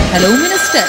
Hello, Minister.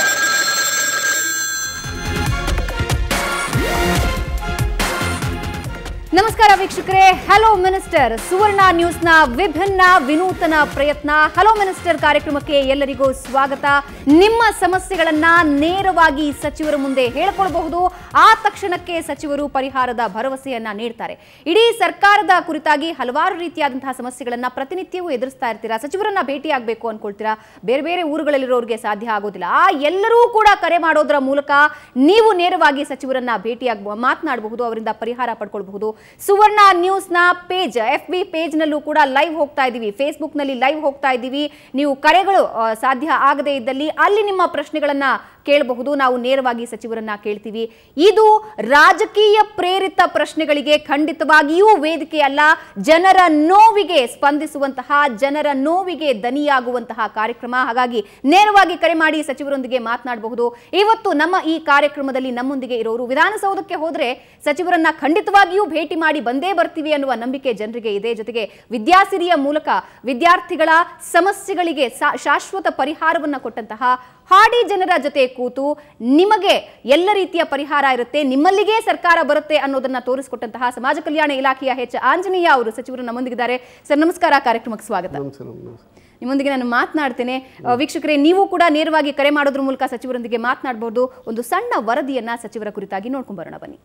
ನಮಸ್ಕಾರ ವೀಕ್ಷಕರೇ hello minister ಸುವರ್ಣ ನ್ಯೂಸ್ನ ವಿಭಿನ್ನ ವಿನೂತನ ಪ್ರಯತ್ನ ಹಲೋ ಮಿನಿಸ್ಟರ್ ಕಾರ್ಯಕ್ರಮಕ್ಕೆ ಎಲ್ಲರಿಗೂ ಸ್ವಾಗತ ನಿಮ್ಮ ಸಮಸ್ಯೆಗಳನ್ನ ನೇರವಾಗಿ ಸಚಿವರ ಮುಂದೆ ಹೇಳಿಕೊಳ್ಬಹುದು ಆ ತಕ್ಷಣಕ್ಕೆ ಸಚಿವರು ಪರಿಹಾರದ ಭರವಸೆಯನ್ನ ನೀಡ್ತಾರೆ ಇಡೀ ಸರ್ಕಾರದ ಕುರಿತಾಗಿ ಹಲವಾರು ರೀತಿಯಾದಂತಹ ಸಮಸ್ಯೆಗಳನ್ನ ಪ್ರತಿನಿತ್ಯವೂ ಎದುರಿಸ್ತಾ ಇರ್ತೀರಾ ಸಚಿವರನ್ನ ಭೇಟಿಯಾಗಬೇಕು ಅನ್ಕೊಳ್ತೀರಾ ಬೇರೆ ಬೇರೆ ಊರುಗಳಲ್ಲಿರೋರಿಗೆ ಸಾಧ್ಯ ಆಗೋದಿಲ್ಲ ಆ ಎಲ್ಲರೂ ಕೂಡ ಕರೆ ಮಾಡೋದ್ರ ಮೂಲಕ ನೀವು ನೇರವಾಗಿ ಸಚಿವರನ್ನ ಭೇಟಿಯಾಗ ಮಾತನಾಡಬಹುದು ಅವರಿಂದ ಪರಿಹಾರ ಪಡ್ಕೊಳ್ಬಹುದು ಸುವರ್ಣ ನ್ಯೂಸ್ನ ಪೇಜ್ ಎಫ್ ಬಿ ಪೇಜ್ನಲ್ಲೂ ಕೂಡ ಲೈವ್ ಹೋಗ್ತಾ ಇದ್ದೀವಿ ಫೇಸ್ಬುಕ್ನಲ್ಲಿ ಲೈವ್ ಹೋಗ್ತಾ ಇದ್ದೀವಿ ನೀವು ಕರೆಗಳು ಆ, ಸಾಧ್ಯ ಆಗದೇ ಇದ್ದಲ್ಲಿ ಅಲ್ಲಿ ನಿಮ್ಮ ಪ್ರಶ್ನೆಗಳನ್ನ ಕೇಳಬಹುದು ನಾವು ನೇರವಾಗಿ ಸಚಿವರನ್ನ ಕೇಳ್ತೀವಿ ಇದು ರಾಜಕೀಯ ಪ್ರೇರಿತ ಪ್ರಶ್ನೆಗಳಿಗೆ ಖಂಡಿತವಾಗಿಯೂ ವೇದಿಕೆ ಅಲ್ಲ ಜನರ ನೋವಿಗೆ ಸ್ಪಂದಿಸುವಂತಹ ಜನರ ನೋವಿಗೆ ದನಿಯಾಗುವಂತಹ ಕಾರ್ಯಕ್ರಮ ಹಾಗಾಗಿ ನೇರವಾಗಿ ಕರೆ ಮಾಡಿ ಸಚಿವರೊಂದಿಗೆ ಮಾತನಾಡಬಹುದು ಇವತ್ತು ನಮ್ಮ ಈ ಕಾರ್ಯಕ್ರಮದಲ್ಲಿ ನಮ್ಮೊಂದಿಗೆ ಇರೋರು ವಿಧಾನಸೌಧಕ್ಕೆ ಹೋದ್ರೆ ಸಚಿವರನ್ನ ಖಂಡಿತವಾಗಿಯೂ ಭೇಟಿ ಮಾಡಿ ಬಂದೇ ಬರ್ತೀವಿ ಅನ್ನುವ ನಂಬಿಕೆ ಜನರಿಗೆ ಇದೆ ಜೊತೆಗೆ ವಿದ್ಯಾಸಿರಿಯ ಮೂಲಕ ವಿದ್ಯಾರ್ಥಿಗಳ ಸಮಸ್ಯೆಗಳಿಗೆ ಸಾ- ಶಾಶ್ವತ ಪರಿಹಾರವನ್ನ ಕೊಟ್ಟಂತಹ ಹಾಡಿ ಜನರ ಜೊತೆ ಕೂತು ನಿಮಗೆ ಎಲ್ಲ ರೀತಿಯ ಪರಿಹಾರ ಇರುತ್ತೆ ನಿಮ್ಮಲ್ಲಿಗೆ ಸರ್ಕಾರ ಬರುತ್ತೆ ಅನ್ನೋದನ್ನ ತೋರಿಸಿಕೊಟ್ಟಂತಹ ಸಮಾಜ ಕಲ್ಯಾಣ ಇಲಾಖೆಯ ಎಚ್ ಆಂಜನೇಯ ಅವರು ಸಚಿವರು ನಮ್ಮೊಂದಿಗಿದ್ದಾರೆ ಸರ್ ನಮಸ್ಕಾರ ಕಾರ್ಯಕ್ರಮಕ್ಕೆ ಸ್ವಾಗತ ನಮಸ್ಕಾರ ನಮಸ್ಕಾರ ನಿಮ್ಮೊಂದಿಗೆ ನಾನು ಮಾತನಾಡ್ತೇನೆ ಅಹ್, ವೀಕ್ಷಕರೇ ನೀವು ಕೂಡ ನೇರವಾಗಿ ಕರೆ ಮಾಡೋದ್ರ ಮೂಲಕ ಸಚಿವರೊಂದಿಗೆ ಮಾತನಾಡಬಹುದು ಒಂದು ಸಣ್ಣ ವರದಿಯನ್ನ ಸಚಿವರ ಕುರಿತಾಗಿ ನೋಡ್ಕೊಂಡ್ ಬರೋಣ ಬನ್ನಿ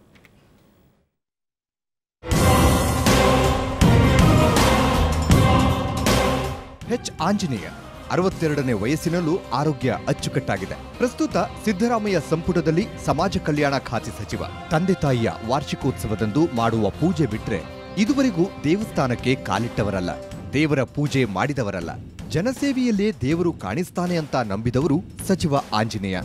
ಎಚ್ ಆಂಜನೇಯ ಅರವತ್ತೆರಡನೇ ವಯಸ್ಸಿನಲ್ಲೂ ಆರೋಗ್ಯ ಅಚ್ಚುಕಟ್ಟಾಗಿದೆ ಪ್ರಸ್ತುತ ಸಿದ್ದರಾಮಯ್ಯ ಸಂಪುಟದಲ್ಲಿ ಸಮಾಜ ಕಲ್ಯಾಣ ಖಾತೆ ಸಚಿವ ತಂದೆ ತಾಯಿಯ ವಾರ್ಷಿಕೋತ್ಸವದಂದು ಮಾಡುವ ಪೂಜೆ ಬಿಟ್ರೆ ಇದುವರೆಗೂ ದೇವಸ್ಥಾನಕ್ಕೆ ಕಾಲಿಟ್ಟವರಲ್ಲ ದೇವರ ಪೂಜೆ ಮಾಡಿದವರಲ್ಲ ಜನಸೇವೆಯಲ್ಲೇ ದೇವರು ಕಾಣಿಸ್ತಾನೆ ಅಂತ ನಂಬಿದವರು ಸಚಿವ ಆಂಜನೇಯ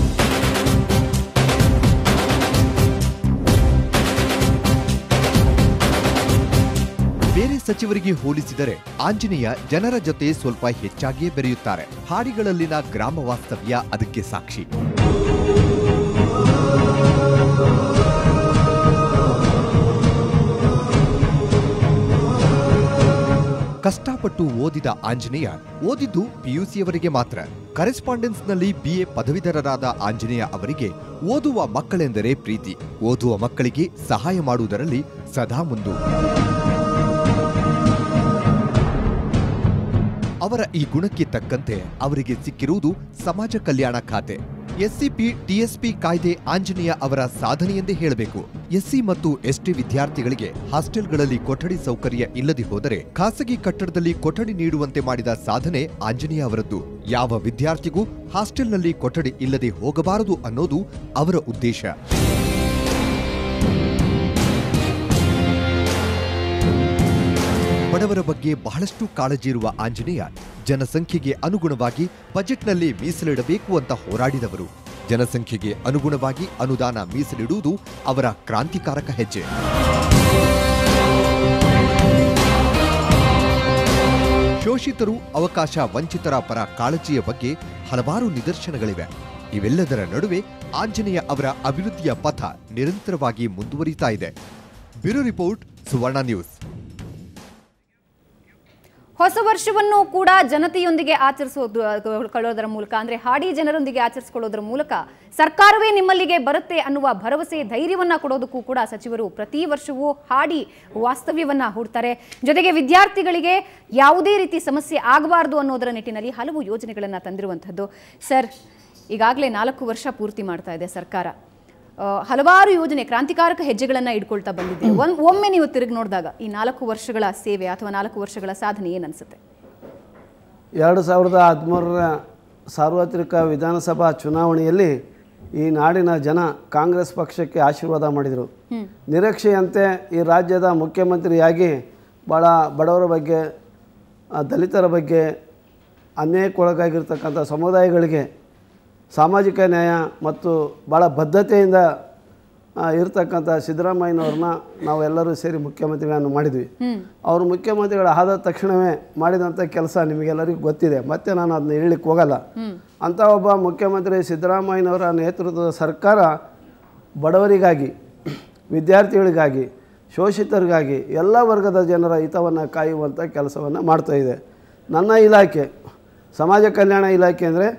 ಬೇರೆ ಸಚಿವರಿಗೆ ಹೋಲಿಸಿದರೆ ಆಂಜನೇಯ ಜನರ ಜೊತೆ ಸ್ವಲ್ಪ ಹೆಚ್ಚಾಗಿಯೇ ಬೆರೆಯುತ್ತಾರೆ ಹಾಡಿಗಳಲ್ಲಿನ ಗ್ರಾಮ ವಾಸ್ತವ್ಯ ಅದಕ್ಕೆ ಸಾಕ್ಷಿ ಕಷ್ಟಪಟ್ಟು ಓದಿದ ಆಂಜನೇಯ ಓದಿದ್ದು ಪಿಯುಸಿಯವರಿಗೆ ಮಾತ್ರ ಕರೆಸ್ಪಾಂಡೆನ್ಸ್ನಲ್ಲಿ ಬಿಎ ಪದವೀಧರರಾದ ಆಂಜನೇಯ ಅವರಿಗೆ ಓದುವ ಮಕ್ಕಳೆಂದರೆ ಪ್ರೀತಿ ಓದುವ ಮಕ್ಕಳಿಗೆ ಸಹಾಯ ಮಾಡುವುದರಲ್ಲಿ ಸದಾ ಮುಂದು ಅವರ ಈ ಗುಣಕ್ಕೆ ತಕ್ಕಂತೆ ಅವರಿಗೆ ಸಿಕ್ಕಿರುವುದು ಸಮಾಜ ಕಲ್ಯಾಣ ಖಾತೆ ಎಸ್ಸಿಪಿ ಟಿಎಸ್ಪಿ ಕಾಯ್ದೆ ಆಂಜನೇಯ ಅವರ ಸಾಧನೆಯೆಂದೇ ಹೇಳಬೇಕು ಎಸ್ಸಿ ಮತ್ತು ಎಸ್ಟಿ ವಿದ್ಯಾರ್ಥಿಗಳಿಗೆ ಹಾಸ್ಟೆಲ್ಗಳಲ್ಲಿ ಕೊಠಡಿ ಸೌಕರ್ಯ ಇಲ್ಲದೆ ಹೋದರೆ ಖಾಸಗಿ ಕಟ್ಟಡದಲ್ಲಿ ಕೊಠಡಿ ನೀಡುವಂತೆ ಮಾಡಿದ ಸಾಧನೆ ಆಂಜನೇಯ ಅವರದ್ದು ಯಾವ ವಿದ್ಯಾರ್ಥಿಗೂ ಹಾಸ್ಟೆಲ್ನಲ್ಲಿ ಕೊಠಡಿ ಇಲ್ಲದೆ ಹೋಗಬಾರದು ಅನ್ನೋದು ಅವರ ಉದ್ದೇಶ ಬಡವರ ಬಗ್ಗೆ ಬಹಳಷ್ಟು ಕಾಳಜಿ ಇರುವ ಆಂಜನೇಯ ಜನಸಂಖ್ಯೆಗೆ ಅನುಗುಣವಾಗಿ ಬಜೆಟ್ನಲ್ಲಿ ಮೀಸಲಿಡಬೇಕು ಅಂತ ಹೋರಾಡಿದವರು ಜನಸಂಖ್ಯೆಗೆ ಅನುಗುಣವಾಗಿ ಅನುದಾನ ಮೀಸಲಿಡುವುದು ಅವರ ಕ್ರಾಂತಿಕಾರಕ ಹೆಜ್ಜೆ ಶೋಷಿತರು ಅವಕಾಶ ವಂಚಿತರ ಪರ ಕಾಳಜಿಯ ಬಗ್ಗೆ ಹಲವಾರು ನಿದರ್ಶನಗಳಿವೆ ಇವೆಲ್ಲದರ ನಡುವೆ ಆಂಜನೇಯ ಅವರ ಅಭಿವೃದ್ಧಿಯ ಪಥ ನಿರಂತರವಾಗಿ ಮುಂದುವರಿತಾ ಇದೆ ಬ್ಯೂರೋ ರಿಪೋರ್ಟ್ ಸುವರ್ಣ ನ್ಯೂಸ್ ಹೊಸ ವರ್ಷವನ್ನು ಕೂಡ ಜನತೆಯೊಂದಿಗೆ ಆಚರಿಸೋದು ಕೊಳ್ಳೋದರ ಮೂಲಕ ಅಂದ್ರೆ ಹಾಡಿ ಜನರೊಂದಿಗೆ ಆಚರಿಸಿಕೊಳ್ಳೋದರ ಮೂಲಕ ಸರ್ಕಾರವೇ ನಿಮ್ಮಲ್ಲಿಗೆ ಬರುತ್ತೆ ಅನ್ನುವ ಭರವಸೆ ಧೈರ್ಯವನ್ನ ಕೊಡೋದಕ್ಕೂ ಕೂಡ ಸಚಿವರು ಪ್ರತಿ ವರ್ಷವೂ ಹಾಡಿ ವಾಸ್ತವ್ಯವನ್ನ ಹೂಡ್ತಾರೆ ಜೊತೆಗೆ ವಿದ್ಯಾರ್ಥಿಗಳಿಗೆ ಯಾವುದೇ ರೀತಿ ಸಮಸ್ಯೆ ಆಗಬಾರದು ಅನ್ನೋದರ ನಿಟ್ಟಿನಲ್ಲಿ ಹಲವು ಯೋಜನೆಗಳನ್ನ ತಂದಿರುವಂಥದ್ದು ಸರ್ ಈಗಾಗಲೇ ನಾಲ್ಕು ವರ್ಷ ಪೂರ್ತಿ ಮಾಡ್ತಾ ಇದೆ ಸರ್ಕಾರ ಆ, ಹಲವಾರು ಯೋಜನೆ ಕ್ರಾಂತಿಕಾರಕ ಹೆಜ್ಜೆಗಳನ್ನ ಇಟ್ಕೊಳ್ತಾ ಬಂದಿದ್ದೀವಿ ಒಂದ್ ಒಮ್ಮೆ ನೀವು ತಿರುಗಿ ನೋಡಿದಾಗ ಈ ನಾಲ್ಕು ವರ್ಷಗಳ ಸೇವೆ ಅಥವಾ ನಾಲ್ಕು ವರ್ಷಗಳ ಸಾಧನೆ ಏನ್ ಅನ್ಸುತ್ತೆ ಎರಡು ಸಾವಿರದ ಹದಿಮೂರರ ಸಾರ್ವತ್ರಿಕ ವಿಧಾನಸಭಾ ಚುನಾವಣೆಯಲ್ಲಿ ಈ ನಾಡಿನ ಜನ ಕಾಂಗ್ರೆಸ್ ಪಕ್ಷಕ್ಕೆ ಆಶೀರ್ವಾದ ಮಾಡಿದರು ನಿರೀಕ್ಷೆಯಂತೆ ಈ ರಾಜ್ಯದ ಮುಖ್ಯಮಂತ್ರಿಯಾಗಿ ಭಾಳ ಬಡವರ ಬಗ್ಗೆ ಆ, ದಲಿತರ ಬಗ್ಗೆ ಅನ್ಯಾಯಕ್ಕೊಳಗಾಗಿರ್ತಕ್ಕಂಥ ಸಮುದಾಯಗಳಿಗೆ ಸಾಮಾಜಿಕ ನ್ಯಾಯ ಮತ್ತು ಭಾಳ ಬದ್ಧತೆಯಿಂದ ಆ, ಇರ್ತಕ್ಕಂಥ ಸಿದ್ದರಾಮಯ್ಯನವ್ರನ್ನ ನಾವೆಲ್ಲರೂ ಸೇರಿ ಮುಖ್ಯಮಂತ್ರಿಗಳನ್ನು ಮಾಡಿದ್ವಿ ಅವರು ಮುಖ್ಯಮಂತ್ರಿಗಳು ಆದ ತಕ್ಷಣವೇ ಮಾಡಿದಂಥ ಕೆಲಸ ನಿಮಗೆಲ್ಲರಿಗೂ ಗೊತ್ತಿದೆ ಮತ್ತೆ ನಾನು ಅದನ್ನ ಹೇಳಲಿಕ್ಕೆ ಹೋಗಲ್ಲ ಅಂಥ ಒಬ್ಬ ಮುಖ್ಯಮಂತ್ರಿ ಸಿದ್ದರಾಮಯ್ಯನವರ ನೇತೃತ್ವದ ಸರ್ಕಾರ ಬಡವರಿಗಾಗಿ ವಿದ್ಯಾರ್ಥಿಗಳಿಗಾಗಿ ಶೋಷಿತರಿಗಾಗಿ ಎಲ್ಲ ವರ್ಗದ ಜನರ ಹಿತವನ್ನು ಕಾಯುವಂಥ ಕೆಲಸವನ್ನು ಮಾಡ್ತಾ ಇದೆ ನನ್ನ ಇಲಾಖೆ ಸಮಾಜ ಕಲ್ಯಾಣ ಇಲಾಖೆ ಅಂದರೆ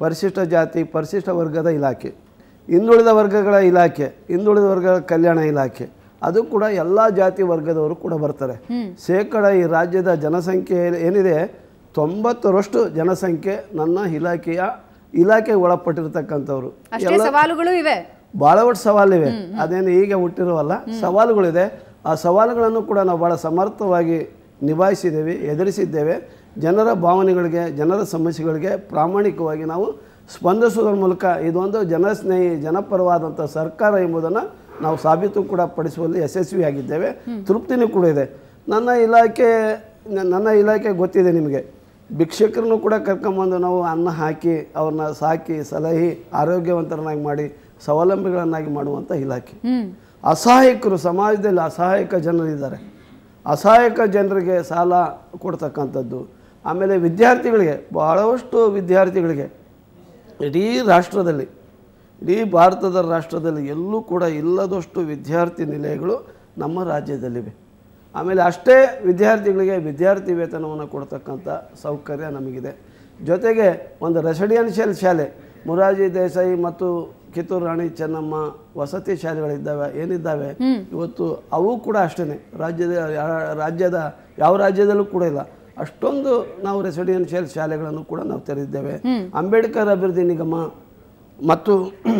ಪರಿಶಿಷ್ಟ ಜಾತಿ ಪರಿಶಿಷ್ಟ ವರ್ಗದ ಇಲಾಖೆ ಹಿಂದುಳಿದ ವರ್ಗಗಳ ಇಲಾಖೆ ಹಿಂದುಳಿದ ವರ್ಗಗಳ ಕಲ್ಯಾಣ ಇಲಾಖೆ ಅದು ಕೂಡ ಎಲ್ಲ ಜಾತಿ ವರ್ಗದವರು ಕೂಡ ಬರ್ತಾರೆ ಶೇಕಡ ಈ ರಾಜ್ಯದ ಜನಸಂಖ್ಯೆ ಏನಿದೆ ತೊಂಬತ್ತರಷ್ಟು ಜನಸಂಖ್ಯೆ ನನ್ನ ಇಲಾಖೆಯ ಇಲಾಖೆಗೆ ಒಳಪಟ್ಟಿರ್ತಕ್ಕಂಥವ್ರು ಅಷ್ಟೇ ಸವಾಲುಗಳು ಇವೆ ಭಾಳ ಒಟ್ಟು ಸವಾಲಿವೆ ಅದೇನು ಈಗ ಹುಟ್ಟಿರುವಲ್ಲ ಸವಾಲುಗಳಿದೆ ಆ ಸವಾಲುಗಳನ್ನು ಕೂಡ ನಾವು ಭಾಳ ಸಮರ್ಥವಾಗಿ ನಿಭಾಯಿಸಿದ್ದೇವೆ ಎದುರಿಸಿದ್ದೇವೆ ಜನರ ಭಾವನೆಗಳಿಗೆ ಜನರ ಸಮಸ್ಯೆಗಳಿಗೆ ಪ್ರಾಮಾಣಿಕವಾಗಿ ನಾವು ಸ್ಪಂದಿಸುವುದರ ಮೂಲಕ ಇದೊಂದು ಜನಸ್ನೇಹಿ ಜನಪರವಾದಂಥ ಸರ್ಕಾರ ಎಂಬುದನ್ನು ನಾವು ಸಾಬೀತು ಕೂಡ ಪಡಿಸುವಲ್ಲಿ ಯಶಸ್ವಿಯಾಗಿದ್ದೇವೆ ತೃಪ್ತಿನೂ ಕೂಡ ಇದೆ ನನ್ನ ಇಲಾಖೆ ನ- ನನ್ನ ಇಲಾಖೆ ಗೊತ್ತಿದೆ ನಿಮಗೆ ಭಿಕ್ಷಕರನ್ನು ಕೂಡ ಕರ್ಕೊಂಬಂದು ನಾವು ಅನ್ನ ಹಾಕಿ ಅವ್ರನ್ನ ಸಾಕಿ ಸಲಹಿ ಆರೋಗ್ಯವಂತರನ್ನಾಗಿ ಮಾಡಿ ಸ್ವಾವಲಂಬಿಗಳನ್ನಾಗಿ ಮಾಡುವಂಥ ಇಲಾಖೆ ಹ್ಮ್ ಅಸಹಾಯಕರು ಸಮಾಜದಲ್ಲಿ ಅಸಹಾಯಕ ಜನರಿದ್ದಾರೆ ಅಸಹಾಯಕ ಜನರಿಗೆ ಸಾಲ ಕೊಡ್ತಕ್ಕಂಥದ್ದು ಆಮೇಲೆ ವಿದ್ಯಾರ್ಥಿಗಳಿಗೆ ಬಹಳಷ್ಟು ವಿದ್ಯಾರ್ಥಿಗಳಿಗೆ ಇಡೀ ರಾಷ್ಟ್ರದಲ್ಲಿ ಇಡೀ ಭಾರತದ ರಾಷ್ಟ್ರದಲ್ಲಿ ಎಲ್ಲೂ ಕೂಡ ಇಲ್ಲದಷ್ಟು ವಿದ್ಯಾರ್ಥಿ ನಿಲಯಗಳು ನಮ್ಮ ರಾಜ್ಯದಲ್ಲಿವೆ ಆಮೇಲೆ ಅಷ್ಟೇ ವಿದ್ಯಾರ್ಥಿಗಳಿಗೆ ವಿದ್ಯಾರ್ಥಿ ವೇತನವನ್ನು ಕೊಡ್ತಕ್ಕಂಥ ಸೌಕರ್ಯ ನಮಗಿದೆ ಜೊತೆಗೆ ಒಂದು ರೆಸಿಡೆನ್ಷಿಯಲ್ ಶಾಲೆ ಮೊರಾರ್ಜಿ ದೇಸಾಯಿ ಮತ್ತು ಕಿತ್ತೂರು ರಾಣಿ ಚೆನ್ನಮ್ಮ ವಸತಿ ಶಾಲೆಗಳಿದ್ದಾವೆ ಏನಿದ್ದಾವೆ ಇವತ್ತು ಅವು ಕೂಡ ಅಷ್ಟೇ ರಾಜ್ಯದ ಯಾ- ರಾಜ್ಯದ ಯಾವ ರಾಜ್ಯದಲ್ಲೂ ಕೂಡ ಇಲ್ಲ ಅಷ್ಟೊಂದು ನಾವು ರೆಸಿಡೆನ್ಷಿಯಲ್ ಶಾಲೆಗಳನ್ನು ಕೂಡ ನಾವು ತೆರೆದಿದ್ದೇವೆ ಅಂಬೇಡ್ಕರ್ ಅಭಿವೃದ್ಧಿ ನಿಗಮ ಮತ್ತು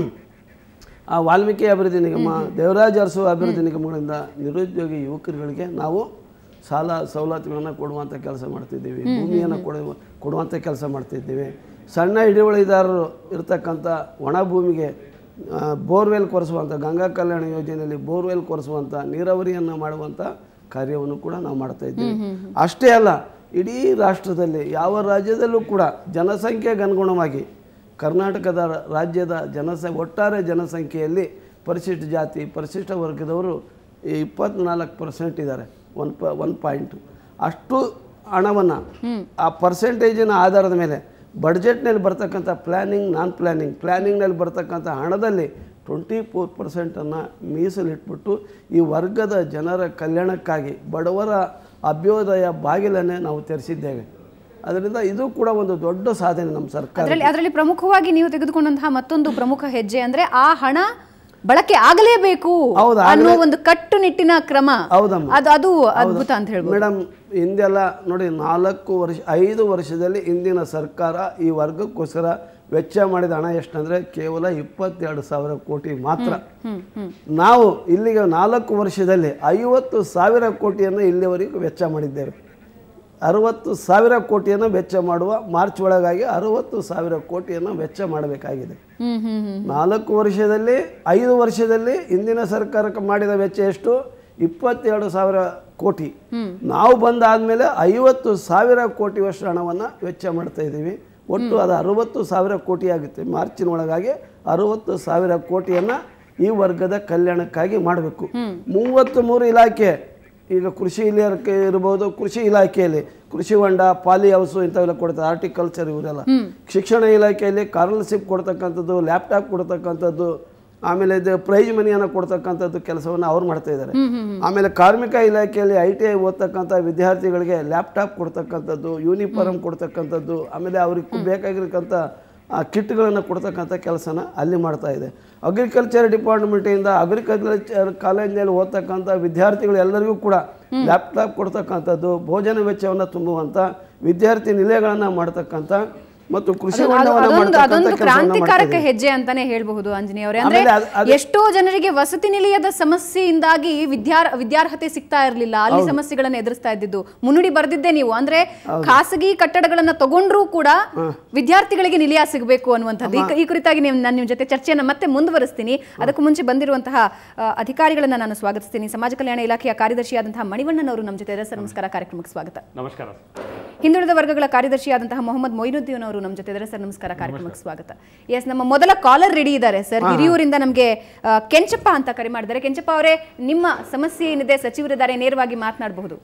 ಆ ವಾಲ್ಮೀಕಿ ಅಭಿವೃದ್ಧಿ ನಿಗಮ ದೇವರಾಜ ಅರಸು ಅಭಿವೃದ್ಧಿ ನಿಗಮಗಳಿಂದ ನಿರುದ್ಯೋಗಿ ಯುವಕರುಗಳಿಗೆ ನಾವು ಸಾಲ ಸವಲತ್ತುಗಳನ್ನು ಕೊಡುವಂಥ ಕೆಲಸ ಮಾಡ್ತಿದ್ದೀವಿ ಭೂಮಿಯನ್ನು ಕೊಡುವ ಕೊಡುವಂಥ ಕೆಲಸ ಮಾಡ್ತಿದ್ದೀವಿ ಸಣ್ಣ ಹಿಡುವಳಿದಾರರು ಇರ್ತಕ್ಕಂಥ ಒಣ ಭೂಮಿಗೆ ಆ, ಬೋರ್ವೆಲ್ ಕೊರೆಸುವಂಥ ಗಂಗಾ ಕಲ್ಯಾಣ ಯೋಜನೆಯಲ್ಲಿ ಬೋರ್ವೆಲ್ ಕೊರೆಸುವಂಥ ನೀರಾವರಿಯನ್ನು ಮಾಡುವಂಥ ಕಾರ್ಯವನ್ನು ಕೂಡ ನಾವು ಮಾಡ್ತಾ ಇದ್ದೀವಿ ಅಷ್ಟೇ ಅಲ್ಲ ಇಡೀ ರಾಷ್ಟ್ರದಲ್ಲಿ ಯಾವ ರಾಜ್ಯದಲ್ಲೂ ಕೂಡ ಜನಸಂಖ್ಯೆಗೆ ಅನುಗುಣವಾಗಿ ಕರ್ನಾಟಕದ ರಾಜ್ಯದ ಜನಸ ಒಟ್ಟಾರೆ ಜನಸಂಖ್ಯೆಯಲ್ಲಿ ಪರಿಶಿಷ್ಟ ಜಾತಿ ಪರಿಶಿಷ್ಟ ವರ್ಗದವರು ಇಪ್ಪತ್ನಾಲ್ಕು ಪರ್ಸೆಂಟ್ ಇದ್ದಾರೆ ಒನ್ ಪ ಒನ್ ಪಾಯಿಂಟ್ ಅಷ್ಟು ಹಣವನ್ನು ಆ ಪರ್ಸೆಂಟೇಜಿನ ಆಧಾರದ ಮೇಲೆ ಬಡ್ಜೆಟ್ನಲ್ಲಿ ಬರ್ತಕ್ಕಂಥ ಪ್ಲ್ಯಾನಿಂಗ್ ನಾನ್ ಪ್ಲ್ಯಾನಿಂಗ್ ಪ್ಲ್ಯಾನಿಂಗ್ನಲ್ಲಿ ಬರ್ತಕ್ಕಂಥ ಹಣದಲ್ಲಿ ಟ್ವೆಂಟಿ ಫೋರ್ ಪರ್ಸೆಂಟನ್ನು ಮೀಸಲಿಟ್ಬಿಟ್ಟು ಈ ವರ್ಗದ ಜನರ ಕಲ್ಯಾಣಕ್ಕಾಗಿ ಬಡವರ ಅಭ್ಯುದಯ ಬಾಗಿಲನ್ನೇ ನಾವು ತೆರೆಸಿದ್ದೇವೆ ಅದರಿಂದ ಇದು ಕೂಡ ಒಂದು ದೊಡ್ಡ ಸಾಧನೆ ನಮ್ಮ ಸರ್ಕಾರ ಅದರಲ್ಲಿ ಅದರಲ್ಲಿ ಪ್ರಮುಖವಾಗಿ ನೀವು ತೆಗೆದುಕೊಂಡಂತಹ ಮತ್ತೊಂದು ಪ್ರಮುಖ ಹೆಜ್ಜೆ ಅಂದ್ರೆ ಆ ಹಣ ಬಳಕೆ ಆಗಲೇಬೇಕು ಹೌದು, ಅನ್ನೋ ಒಂದು ಕಟ್ಟುನಿಟ್ಟಿನ ಕ್ರಮ ಹೌದಮ್ಮ ಅದು ಅದು ಅದ್ಭುತ ಅಂತ ಹೇಳ್ಬೋದು ಮೇಡಮ್ ಹಿಂದೆಲ್ಲ ನೋಡಿ ನಾಲ್ಕು ವರ್ಷ ಐದು ವರ್ಷದಲ್ಲಿ ಇಂದಿನ ಸರ್ಕಾರ ಈ ವರ್ಗಕ್ಕೋಸ್ಕರ ವೆಚ್ಚ ಮಾಡಿದ ಹಣ ಎಷ್ಟಂದ್ರೆ ಕೇವಲ ಇಪ್ಪತ್ತೆರಡು ಸಾವಿರ ಕೋಟಿ ಮಾತ್ರ ಹ್ಮ್ ಹ್ಮ್ ನಾವು ಇಲ್ಲಿಗೆ ನಾಲ್ಕು ವರ್ಷದಲ್ಲಿ ಐವತ್ತು ಸಾವಿರ ಕೋಟಿಯನ್ನು ಇಲ್ಲಿವರೆಗೂ ವೆಚ್ಚ ಮಾಡಿದ್ದೇವೆ ಅರುವತ್ತು ಸಾವಿರ ಕೋಟಿಯನ್ನು ವೆಚ್ಚ ಮಾಡುವ ಮಾರ್ಚ್ ಒಳಗಾಗಿ ಅರುವತ್ತು ಸಾವಿರ ಕೋಟಿಯನ್ನು ವೆಚ್ಚ ಮಾಡಬೇಕಾಗಿದೆ ಹ್ಮ್ ಹ್ಮ್ ಹ್ಮ್ ನಾಲ್ಕು ವರ್ಷದಲ್ಲಿ ಐದು ವರ್ಷದಲ್ಲಿ ಇಂದಿನ ಸರ್ಕಾರಕ್ಕೆ ಮಾಡಿದ ವೆಚ್ಚ ಎಷ್ಟು ಇಪ್ಪತ್ತೆರಡು ಸಾವಿರ ಕೋಟಿ ನಾವು ಬಂದಾದಮೇಲೆ ಐವತ್ತು ಸಾವಿರ ಕೋಟಿಯಷ್ಟು ಹಣವನ್ನು ವೆಚ್ಚ ಮಾಡ್ತಾ ಇದ್ದೀವಿ ಒಟ್ಟು ಅದು ಅರುವತ್ತು ಸಾವಿರ ಕೋಟಿ ಆಗುತ್ತೆ ಮಾರ್ಚಿನ ಒಳಗಾಗಿ ಅರುವತ್ತು ಸಾವಿರ ಕೋಟಿಯನ್ನು ಈ ವರ್ಗದ ಕಲ್ಯಾಣಕ್ಕಾಗಿ ಮಾಡಬೇಕು ಮೂವತ್ತು ಮೂರು ಇಲಾಖೆ ಈಗ ಕೃಷಿ ಇಲಾಖೆ ಇರ್ಬೋದು ಕೃಷಿ ಇಲಾಖೆಯಲ್ಲಿ ಕೃಷಿ ಹೊಂಡ ಪಾಲಿ ಹೌಸು ಇಂಥವೆಲ್ಲ ಕೊಡ್ತಾರೆ ಆರ್ಟಿಕಲ್ಚರ್ ಇವರೆಲ್ಲ ಶಿಕ್ಷಣ ಇಲಾಖೆಯಲ್ಲಿ ಕಾರ್ನರ್ಶಿಪ್ ಕೊಡ್ತಕ್ಕಂಥದ್ದು ಲ್ಯಾಪ್ಟಾಪ್ ಕೊಡ್ತಕ್ಕಂಥದ್ದು ಆಮೇಲೆ ಇದು ಪ್ರೈಜ್ ಮನಿಯನ್ನು ಕೊಡ್ತಕ್ಕಂಥದ್ದು ಕೆಲಸವನ್ನು ಅವ್ರು ಮಾಡ್ತಾ ಇದ್ದಾರೆ ಆಮೇಲೆ ಕಾರ್ಮಿಕ ಇಲಾಖೆಯಲ್ಲಿ ಐ ಟಿ ಐ ಓದ್ತಕ್ಕಂಥ ವಿದ್ಯಾರ್ಥಿಗಳಿಗೆ ಲ್ಯಾಪ್ಟಾಪ್ ಕೊಡ್ತಕ್ಕಂಥದ್ದು ಯೂನಿಫಾರ್ಮ್ ಕೊಡ್ತಕ್ಕಂಥದ್ದು ಆಮೇಲೆ ಅವ್ರಿಗೆ ಬೇಕಾಗಿರ್ತಕ್ಕಂಥ ಆ ಕಿಟ್ಗಳನ್ನು ಕೊಡ್ತಕ್ಕಂಥ ಕೆಲಸನ ಅಲ್ಲಿ ಮಾಡ್ತಾ ಇದೆ ಅಗ್ರಿಕಲ್ಚರ್ ಡಿಪಾರ್ಟ್ಮೆಂಟಿಂದ ಅಗ್ರಿಕಲ್ಚರ್ ಕಾಲೇಜಿನಲ್ಲಿ ಓದ್ತಕ್ಕಂಥ ವಿದ್ಯಾರ್ಥಿಗಳು ಎಲ್ಲರಿಗೂ ಕೂಡ ಲ್ಯಾಪ್ಟಾಪ್ ಕೊಡ್ತಕ್ಕಂಥದ್ದು ಭೋಜನ ವೆಚ್ಚವನ್ನು ತುಂಬುವಂಥ ವಿದ್ಯಾರ್ಥಿ ನಿಲಯಗಳನ್ನು ಮಾಡ್ತಕ್ಕಂಥ ಮತ್ತು ಕೃಷಿ ಅದು- ಹೊಂಡವನ್ನು ಅದೊಂದು ಮಾಡ್ತಕ್ಕಂಥ ಅದೊಂದು ಕೆಲಸವನ್ನು ಮಾಡ್ತಾ ಕ್ರಾಂತಿಕಾರಕ ಇದೆ. ಹೆಜ್ಜೆ ಅಂತಾನೆ ಹೇಳ್ಬಹುದು ಆಂಜನೇಯ ಅವರೇ ಅಂದ್ರೆ ಆಮೇಲೆ ಅದ್- ಅದ್- ಎಷ್ಟೋ ಜನರಿಗೆ ವಸತಿ ನಿಲಯದ ಸಮಸ್ಯೆಯಿಂದಾಗಿ ವಿದ್ಯಾರ್ ವಿದ್ಯಾರ್ಹತೆ ಸಿಗ್ತಾ ಇರಲಿಲ್ಲ ಅಲ್ಲಿ ಸಮಸ್ಯೆಗಳನ್ನ ಎದುರಿಸ್ತಾ ಇದ್ದಿದ್ದು ಮುನ್ನುಡಿ ಬರ್ದಿದ್ದೆ ನೀವು ಅಂದ್ರೆ ಖಾಸಗಿ ಕಟ್ಟಡಗಳನ್ನ ತಗೊಂಡ್ರೂ ಕೂಡ ವಿದ್ಯಾರ್ಥಿಗಳಿಗೆ ನಿಲಯ ಸಿಗಬೇಕು ಅನ್ನುವಂಥದ್ದು ಈ- ಈ ಕುರಿತಾಗಿ ನೀವು ನಾನು ನಿಮ್ಮ ಜೊತೆ ಚರ್ಚೆಯನ್ನು ಮತ್ತೆ ಮುಂದುವರಿಸ್ತೀನಿ ಅದಕ್ಕೂ ಮುಂಚೆ ಬಂದಿರುವಂತಹ ಆ, ಅಧಿಕಾರಿಗಳನ್ನ ನಾನು ಸ್ವಾಗತಿಸ್ತೀನಿ ಸಮಾಜ ಕಲ್ಯಾಣ ಇಲಾಖೆಯ ಕಾರ್ಯದರ್ಶಿಯಾದಂತಹ ಮಣಿವಣ್ಣನ್ ಅವರು ನಮ್ಮ ಜೊತೆ ಇದ್ದಾರೆ ಸರ್ ನಮಸ್ಕಾರ ಕಾರ್ಯಕ್ರಮಕ್ಕೆ ಸ್ವಾಗತ ನಮಸ್ಕಾರ ಹಿಂದುಳಿದ ವರ್ಗಗಳ ಕಾರ್ಯದರ್ಶಿಯಾದಂತಹ ಮೊಹಮ್ಮದ್ ಮೊಯಿನುದ್ದೀನ್ ಅವರು ನಮ್ಮ ಜೊತೆ ಇದ್ದಾರೆ ಸರ್ ನಮಸ್ಕಾರ ಕಾರ್ಯಕ್ರಮಕ್ಕೆ ಸ್ವಾಗತ ಎಸ್ ನಮ್ಮ ಮೊದಲ ಕಾಲರ್ ರೆಡಿ ಇದ್ದಾರೆ ಸರ್ ಹಿರಿಯೂರಿಂದ ನಮಗೆ ಆ, ಕೆಂಚಪ್ಪ ಅಂತ ಕರೆ ಮಾಡಿದ್ದಾರೆ ಕೆಂಚಪ್ಪ ಅವರೇ ನಿಮ್ಮ ಸಮಸ್ಯೆ ಏನಿದೆ ಸಚಿವರಿದ್ದಾರೆ ನೇರವಾಗಿ ಮಾತನಾಡಬಹುದು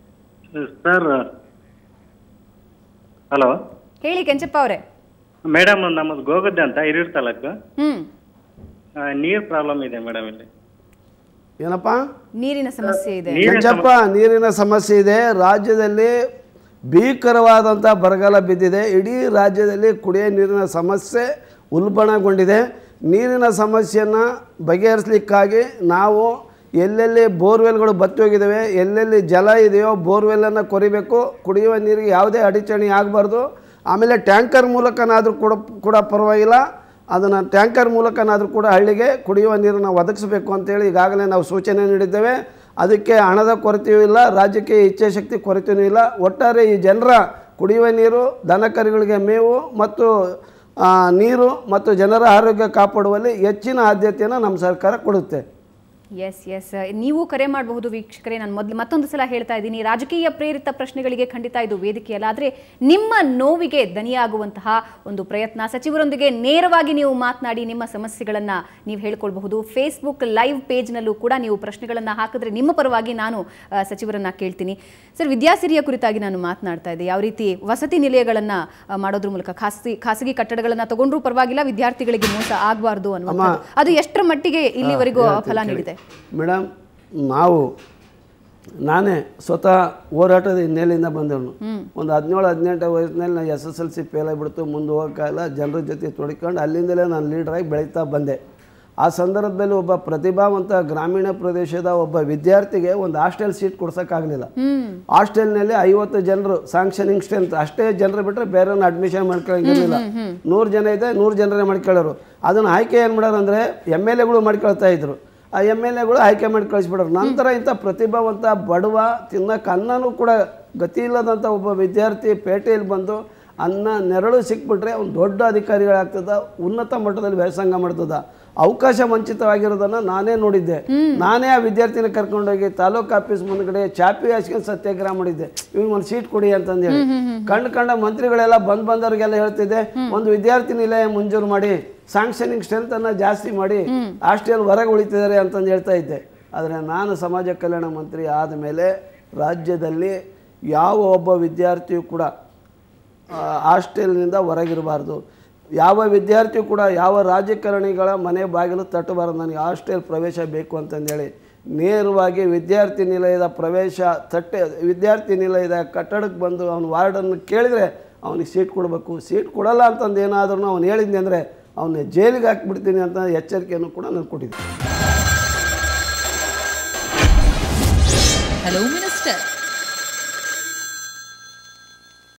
ಸರ್ ಹಲೋ ಹೇಳಿ ಕೆಂಚಪ್ಪ ಅವರೇ ಮೇಡಮ್ ನಮ್ಮದು ಗೋಗದ್ದೆ ಅಂತ ಹಿರಿಯೂರು ತಾಲೂಕು ಹ್ಮ್ ಆ, ನೀರ್ ಪ್ರಾಬ್ಲಮ್ ಇದೆ ಮೇಡಮ್ ಇಲ್ಲಿ ಏನಪ್ಪ ನೀರಿನ ಸಮಸ್ಯೆ ಇದೆ ನೀರಿನ ಕೆಂಚಪ್ಪ ನೀರಿನ ಸಮಸ್ಯೆ ಇದೆ ರಾಜ್ಯದಲ್ಲಿ ಭೀಕರವಾದಂಥ ಬರಗಾಲ ಬಿದ್ದಿದೆ ಇಡೀ ರಾಜ್ಯದಲ್ಲಿ ಕುಡಿಯೋ ನೀರಿನ ಸಮಸ್ಯೆ ಉಲ್ಬಣಗೊಂಡಿದೆ ನೀರಿನ ಸಮಸ್ಯೆಯನ್ನು ಬಗೆಹರಿಸಲಿಕ್ಕಾಗಿ ನಾವು ಎಲ್ಲೆಲ್ಲಿ ಬೋರ್ವೆಲ್ಗಳು ಬತ್ತಿ ಹೋಗಿದ್ದಾವೆ ಎಲ್ಲೆಲ್ಲಿ ಜಲ ಇದೆಯೋ ಬೋರ್ವೆಲ್ಲನ್ನು ಕೊರಿಬೇಕು ಕುಡಿಯುವ ನೀರಿಗೆ ಯಾವುದೇ ಅಡಚಣೆ ಆಗಬಾರ್ದು ಆಮೇಲೆ ಟ್ಯಾಂಕರ್ ಮೂಲಕನಾದರೂ ಕೂಡ ಕೂಡ ಪರವಾಗಿಲ್ಲ ಅದನ್ನು ಟ್ಯಾಂಕರ್ ಮೂಲಕನಾದರೂ ಕೂಡ ಹಳ್ಳಿಗೆ ಕುಡಿಯುವ ನೀರನ್ನು ಒದಗಿಸಬೇಕು ಅಂತೇಳಿ ಈಗಾಗಲೇ ನಾವು ಸೂಚನೆ ನೀಡಿದ್ದೇವೆ ಅದಕ್ಕೆ ಹಣದ ಕೊರತೆಯೂ ಇಲ್ಲ ರಾಜ್ಯಕ್ಕೆ ಇಚ್ಛಾಶಕ್ತಿ ಕೊರತೆಯೂ ಇಲ್ಲ ಒಟ್ಟಾರೆ ಈ ಜನರ ಕುಡಿಯುವ ನೀರು ದನ ಕರುಗಳಿಗೆ ಮೇವು ಮತ್ತು ಆ, ನೀರು ಮತ್ತು ಜನರ ಆರೋಗ್ಯ ಕಾಪಾಡುವಲ್ಲಿ ಹೆಚ್ಚಿನ ಆದ್ಯತೆಯನ್ನು ನಮ್ಮ ಸರ್ಕಾರ ಕೊಡುತ್ತೆ ಎಸ್ ಎಸ್ ನೀವು ಕರೆ ಮಾಡಬಹುದು ವೀಕ್ಷಕರೇ ನಾನು ಮೊದಲು ಮತ್ತೊಂದು ಸಲ ಹೇಳ್ತಾ ಇದ್ದೀನಿ ರಾಜಕೀಯ ಪ್ರೇರಿತ ಪ್ರಶ್ನೆಗಳಿಗೆ ಖಂಡಿತ ಇದು ವೇದಿಕೆಯಲ್ಲ ಆದರೆ ನಿಮ್ಮ ನೋವಿಗೆ ದನಿಯಾಗುವಂತಹ ಒಂದು ಪ್ರಯತ್ನ ಸಚಿವರೊಂದಿಗೆ ನೇರವಾಗಿ ನೀವು ಮಾತನಾಡಿ ನಿಮ್ಮ ಸಮಸ್ಯೆಗಳನ್ನು ನೀವು ಹೇಳ್ಕೊಳ್ಬಹುದು ಫೇಸ್ಬುಕ್ ಲೈವ್ ಪೇಜ್ನಲ್ಲೂ ಕೂಡ ನೀವು ಪ್ರಶ್ನೆಗಳನ್ನು ಹಾಕಿದ್ರೆ ನಿಮ್ಮ ಪರವಾಗಿ ನಾನು ಆ, ಸಚಿವರನ್ನ ಕೇಳ್ತೀನಿ ಸರ್ ವಿದ್ಯಾಸಿರಿಯ ಕುರಿತಾಗಿ ನಾನು ಮಾತನಾಡ್ತಾ ಇದ್ದೆ ಯಾವ ರೀತಿ ವಸತಿ ನಿಲಯಗಳನ್ನು ಮಾಡೋದ್ರ ಮೂಲಕ ಖಾಸಗಿ ಖಾಸಗಿ ಕಟ್ಟಡಗಳನ್ನು ತಗೊಂಡ್ರೂ ಪರವಾಗಿಲ್ಲ ವಿದ್ಯಾರ್ಥಿಗಳಿಗೆ ಮೋಸ ಆಗಬಾರ್ದು ಅನ್ನುವಂಥದ್ದು ಅದು ಎಷ್ಟರ ಮಟ್ಟಿಗೆ ಇಲ್ಲಿವರೆಗೂ ಫಲ ನೀಡಿದೆ ಮೇಡಮ್ ನಾವು ನಾನೇ ಸ್ವತಃ ಹೋರಾಟದ ಹಿನ್ನೆಲೆಯಿಂದ ಬಂದವನು ಒಂದು ಹದಿನೇಳು ಹದಿನೆಂಟು ವಯಸ್ಸಿನಲ್ಲಿ ನಾನು S S L C fail ಆಗಿಬಿಡ್ತು ಮುಂದೆ ಹೋಗೋಕ್ಕಾಗಲ್ಲ ಜನರ ಜೊತೆ ತೊಡ್ಕೊಂಡು ಅಲ್ಲಿಂದಲೇ ನಾನು ಲೀಡ್ರಾಗಿ ಬೆಳೀತಾ ಬಂದೆ ಆ ಸಂದರ್ಭದಲ್ಲಿ ಒಬ್ಬ ಪ್ರತಿಭಾವಂತ ಗ್ರಾಮೀಣ ಪ್ರದೇಶದ ಒಬ್ಬ ವಿದ್ಯಾರ್ಥಿಗೆ ಒಂದು ಹಾಸ್ಟೆಲ್ ಸೀಟ್ ಕೊಡ್ಸೋಕ್ಕಾಗಲಿಲ್ಲ ಹಾಸ್ಟೆಲ್ನಲ್ಲಿ ಐವತ್ತು ಜನರು ಸ್ಯಾಂಕ್ಷನಿಂಗ್ ಸ್ಟ್ರೆಂತ್ ಅಷ್ಟೇ ಜನರು ಬಿಟ್ಟರೆ ಬೇರೆಯವ್ರನ್ನ ಅಡ್ಮಿಷನ್ ಮಾಡ್ಕೊಳ್ಳಂಗಿರಲಿಲ್ಲ ನೂರು ಜನ ಇದೆ ನೂರು ಜನರೇ ಮಾಡ್ಕೊಳ್ಳೋರು ಅದನ್ನು ಆಯ್ಕೆ ಏನು ಮಾಡೋರು ಅಂದರೆ ಎಮ್ ಎಲ್ ಎಗಳು ಮಾಡ್ಕೊಳ್ತಾ ಇದ್ರು ಆ ಎಮ್ ಎಲ್ ಎಗಳು ಆಯ್ಕೆ ಮಾಡಿ ಕಳಿಸ್ಬಿಡೋರು ನಂತರ ಇಂಥ ಪ್ರತಿಭಾವಂತ ಬಡವ ತಿನ್ನಕ್ಕೆ ಅನ್ನನೂ ಕೂಡ ಗತಿ ಇಲ್ಲದಂಥ ಒಬ್ಬ ವಿದ್ಯಾರ್ಥಿ ಪೇಟೆಯಲ್ಲಿ ಬಂದು ಅನ್ನ ನೆರಳು ಸಿಕ್ಬಿಟ್ರೆ ಅವ್ನು ದೊಡ್ಡ ಅಧಿಕಾರಿಗಳಾಗ್ತದ ಉನ್ನತ ಮಟ್ಟದಲ್ಲಿ ವ್ಯಾಸಂಗ ಮಾಡ್ತದ ಅವಕಾಶ ವಂಚಿತವಾಗಿರೋದನ್ನು ನಾನೇ ನೋಡಿದ್ದೆ ನಾನೇ ಆ ವಿದ್ಯಾರ್ಥಿನ ಕರ್ಕೊಂಡೋಗಿ ತಾಲೂಕು ಆಫೀಸ್ ಮುಂದ್ಗಡೆ ಚಾಪಿ ಹಾಸ್ಕೊಂಡು ಸತ್ಯಾಗ್ರಹ ಮಾಡಿದ್ದೆ ಇವ್ನಿಗೆ ಒಂದು ಸೀಟ್ ಕೊಡಿ ಅಂತಂದು ಹೇಳಿ ಕಂಡು ಕಂಡ ಮಂತ್ರಿಗಳೆಲ್ಲ ಬಂದ್ ಬಂದವ್ರಿಗೆಲ್ಲ ಹೇಳ್ತಿದ್ದೆ ಒಂದು ವಿದ್ಯಾರ್ಥಿ ನಿಲಯ ಮಂಜೂರು ಮಾಡಿ ಸ್ಯಾಂಕ್ಷನಿಂಗ್ ಸ್ಟ್ರೆಂತ್ ಅನ್ನ ಜಾಸ್ತಿ ಮಾಡಿ ಹಾಸ್ಟೆಲ್ ಹೊರಗೆ ಉಳಿತಿದ್ದಾರೆ ಅಂತಂದು ಹೇಳ್ತಾ ಇದ್ದೆ ಆದರೆ ನಾನು ಸಮಾಜ ಕಲ್ಯಾಣ ಮಂತ್ರಿ ಆದ ಮೇಲೆ ರಾಜ್ಯದಲ್ಲಿ ಯಾವ ಒಬ್ಬ ವಿದ್ಯಾರ್ಥಿಯು ಕೂಡ ಆ, ಹಾಸ್ಟೆಲ್ನಿಂದ ಹೊರಗಿರಬಾರ್ದು ಯಾವ ವಿದ್ಯಾರ್ಥಿ ಕೂಡ ಯಾವ ರಾಜಕಾರಣಿಗಳ ಮನೆ ಬಾಗಿಲು ತಟ್ಟಬಾರ್ದು ನನಗೆ ಹಾಸ್ಟೆಲ್ ಪ್ರವೇಶ ಬೇಕು ಅಂತಂದೇಳಿ ನೇರವಾಗಿ ವಿದ್ಯಾರ್ಥಿ ನಿಲಯದ ಪ್ರವೇಶ ತಟ್ಟೆ ವಿದ್ಯಾರ್ಥಿ ನಿಲಯದ ಕಟ್ಟಡಕ್ಕೆ ಬಂದು ಅವನು ವಾರ್ಡನ್ನು ಕೇಳಿದರೆ ಅವನಿಗೆ ಸೀಟ್ ಕೊಡಬೇಕು ಸೀಟ್ ಕೊಡಲ್ಲ ಅಂತಂದು ಏನಾದ್ರೂ ಅವನು ಹೇಳಿದ್ನಿ ಅಂದರೆ ಅವನ್ನ ಜೈಲಿಗೆ ಹಾಕ್ಬಿಡ್ತೀನಿ ಅಂತ ಎಚ್ಚರಿಕೆಯನ್ನು ಕೂಡ ನಾನು ಕೊಟ್ಟಿದ್ದೆ Hello, Minister.